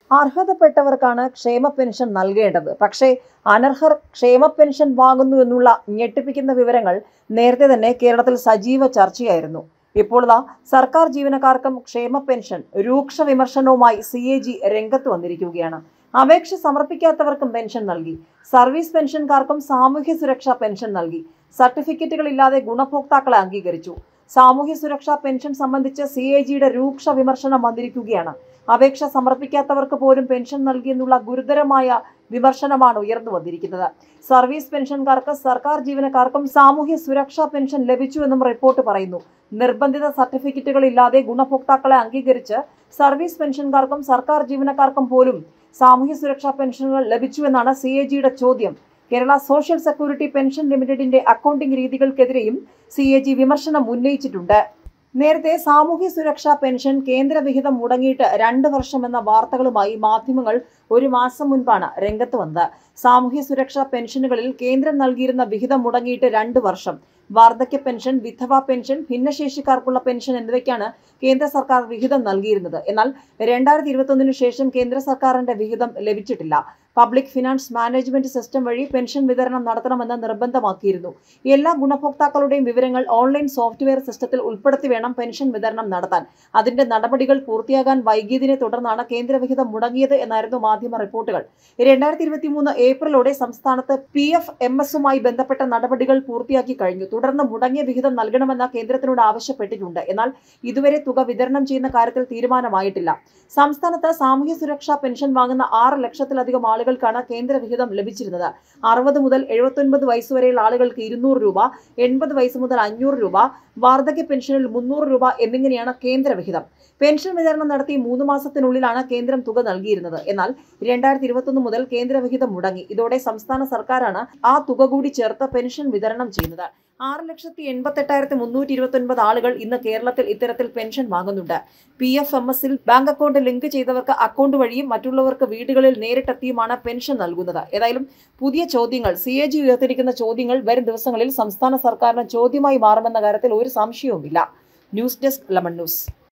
അർഹതപ്പെട്ടവർക്കാണ് ക്ഷേമ പെൻഷൻ നൽകേണ്ടത് പക്ഷേ അനർഹർ ക്ഷേമ പെൻഷൻ വാങ്ങുന്നു എന്നുള്ള ഞെട്ടിപ്പിക്കുന്ന വിവരങ്ങൾ നേരത്തെ തന്നെ കേരളത്തിൽ സജീവ ചർച്ചയായിരുന്നു ഇപ്പോൾ ഇതാ സർക്കാർ ജീവനക്കാർക്കും ക്ഷേമ പെൻഷൻ രൂക്ഷ വിമർശനവുമായി സി എ ജി രംഗത്ത് വന്നിരിക്കുകയാണ് അപേക്ഷ സമർപ്പിക്കാത്തവർക്കും പെൻഷൻ നൽകി സർവീസ് പെൻഷൻകാർക്കും സാമൂഹ്യ സുരക്ഷാ പെൻഷൻ നൽകി സർട്ടിഫിക്കറ്റുകൾ ഇല്ലാതെ ഗുണഭോക്താക്കളെ അംഗീകരിച്ചു സാമൂഹ്യ സുരക്ഷാ പെൻഷൻ സംബന്ധിച്ച് സി എ ജിയുടെ രൂക്ഷ വിമർശനം വന്നിരിക്കുകയാണ് അപേക്ഷ സമർപ്പിക്കാത്തവർക്ക് പോലും പെൻഷൻ നൽകിയെന്നുള്ള ഗുരുതരമായ വിമർശനമാണ് ഉയർന്നു വന്നിരിക്കുന്നത് സർവീസ് പെൻഷൻകാർക്ക് സർക്കാർ ജീവനക്കാർക്കും സാമൂഹ്യ സുരക്ഷാ പെൻഷൻ ലഭിച്ചുവെന്നും റിപ്പോർട്ട് പറയുന്നു നിർബന്ധിത സർട്ടിഫിക്കറ്റുകൾ ഇല്ലാതെ ഗുണഭോക്താക്കളെ അംഗീകരിച്ച് സർവീസ് പെൻഷൻകാർക്കും സർക്കാർ ജീവനക്കാർക്കും പോലും സാമൂഹ്യ സുരക്ഷാ പെൻഷനുകൾ ലഭിച്ചുവെന്നാണ് സി എ ജിയുടെ ചോദ്യം കേരള സോഷ്യൽ സെക്യൂരിറ്റി പെൻഷൻ ലിമിറ്റഡിന്റെ അക്കൗണ്ടിംഗ് രീതികൾക്കെതിരെയും സി എ ജി വിമർശനം ഉന്നയിച്ചിട്ടുണ്ട് നേരത്തെ സാമൂഹ്യ സുരക്ഷാ പെൻഷൻ കേന്ദ്ര വിഹിതം മുടങ്ങിയിട്ട് രണ്ട് വർഷമെന്ന വാർത്തകളുമായി മാധ്യമങ്ങൾ ഒരു മാസം മുൻപാണ് രംഗത്ത് വന്നത് സാമൂഹ്യ സുരക്ഷാ പെൻഷനുകളിൽ കേന്ദ്രം നൽകിയിരുന്ന വിഹിതം മുടങ്ങിയിട്ട് രണ്ട് വർഷം വാർദ്ധക്യ പെൻഷൻ വിധവ പെൻഷൻ ഭിന്നശേഷിക്കാർക്കുള്ള പെൻഷൻ എന്നിവയ്ക്കാണ് കേന്ദ്ര സർക്കാർ വിഹിതം നൽകിയിരുന്നത് എന്നാൽ രണ്ടായിരത്തി ഇരുപത്തൊന്നിനു ശേഷം കേന്ദ്ര സർക്കാരിന്റെ വിഹിതം ലഭിച്ചിട്ടില്ല പബ്ലിക് ഫിനാൻസ് മാനേജ്മെന്റ് സിസ്റ്റം വഴി പെൻഷൻ വിതരണം നടത്തണമെന്ന് നിർബന്ധമാക്കിയിരുന്നു എല്ലാ ഗുണഭോക്താക്കളുടെയും വിവരങ്ങൾ ഓൺലൈൻ സോഫ്റ്റ്വെയർ സിസ്റ്റത്തിൽ ഉൾപ്പെടുത്തി വേണം പെൻഷൻ വിതരണം നടത്താൻ അതിന്റെ നടപടികൾ പൂർത്തിയാകാൻ വൈകിയതിനെ തുടർന്നാണ് കേന്ദ്ര വിഹിതം മുടങ്ങിയത് എന്നായിരുന്നു മാധ്യമ റിപ്പോർട്ടുകൾ രണ്ടായിരത്തി ഇരുപത്തി മൂന്ന് ഏപ്രിലോടെ സംസ്ഥാനത്ത് പി എഫ് എം എസുമായി ബന്ധപ്പെട്ട നടപടികൾ പൂർത്തിയാക്കി കഴിഞ്ഞു തുടർന്ന് മുടങ്ങിയ വിഹിതം നൽകണമെന്ന് കേന്ദ്രത്തിനോട് ആവശ്യപ്പെട്ടിട്ടുണ്ട് എന്നാൽ ഇതുവരെ തുക വിതരണം ചെയ്യുന്ന കാര്യത്തിൽ തീരുമാനമായിട്ടില്ല സംസ്ഥാനത്ത് സാമൂഹ്യ സുരക്ഷാ പെൻഷൻ വാങ്ങുന്ന ആറ് ലക്ഷത്തിലധികം ആളുകൾക്കാണ് കേന്ദ്ര വിഹിതം ലഭിച്ചിരുന്നത് അറുപത് മുതൽ എഴുപത്തൊൻപത് വയസ്സുവരെയുള്ള ആളുകൾക്ക് ഇരുന്നൂറ് രൂപ എൺപത് വയസ്സ് മുതൽ അഞ്ഞൂറ് രൂപ വാർദ്ധക്യ പെൻഷനിൽ മുന്നൂറ് രൂപ എന്നിങ്ങനെയാണ് കേന്ദ്ര വിഹിതം പെൻഷൻ വിതരണം നടത്തി മൂന്ന് മാസത്തിനുള്ളിലാണ് കേന്ദ്രം തുക നൽകിയിരുന്നത് എന്നാൽ രണ്ടായിരത്തി ഇരുപത്തൊന്ന് മുതൽ കേന്ദ്ര വിഹിതം മുടങ്ങി ഇതോടെ സംസ്ഥാന സർക്കാരാണ് ആ തുക കൂടി ചേർത്ത് പെൻഷൻ വിതരണം ചെയ്യുന്നത് ആറ് ലക്ഷത്തി എൺപത്തെട്ടായിരത്തി മുന്നൂറ്റി ഇരുപത്തി ഒൻപത് ആളുകൾ ഇന്ന് കേരളത്തിൽ ഇത്തരത്തിൽ പെൻഷൻ വാങ്ങുന്നുണ്ട് പി എഫ് എം എസിൽ ബാങ്ക് അക്കൗണ്ട് ലിങ്ക് ചെയ്തവർക്ക് അക്കൗണ്ട് വഴിയും മറ്റുള്ളവർക്ക് വീടുകളിൽ നേരിട്ടെത്തിയുമാണ് പെൻഷൻ നൽകുന്നത് ഏതായാലും പുതിയ ചോദ്യങ്ങൾ സി എ ജി ഉയർത്തിരിക്കുന്ന ചോദ്യങ്ങൾ വരും ദിവസങ്ങളിൽ സംസ്ഥാന സർക്കാരിന് ചോദ്യമായി മാറുമെന്ന കാര്യത്തിൽ ഒരു സംശയവുമില്ല ന്യൂസ് ഡെസ്ക് ലെമൺ ന്യൂസ്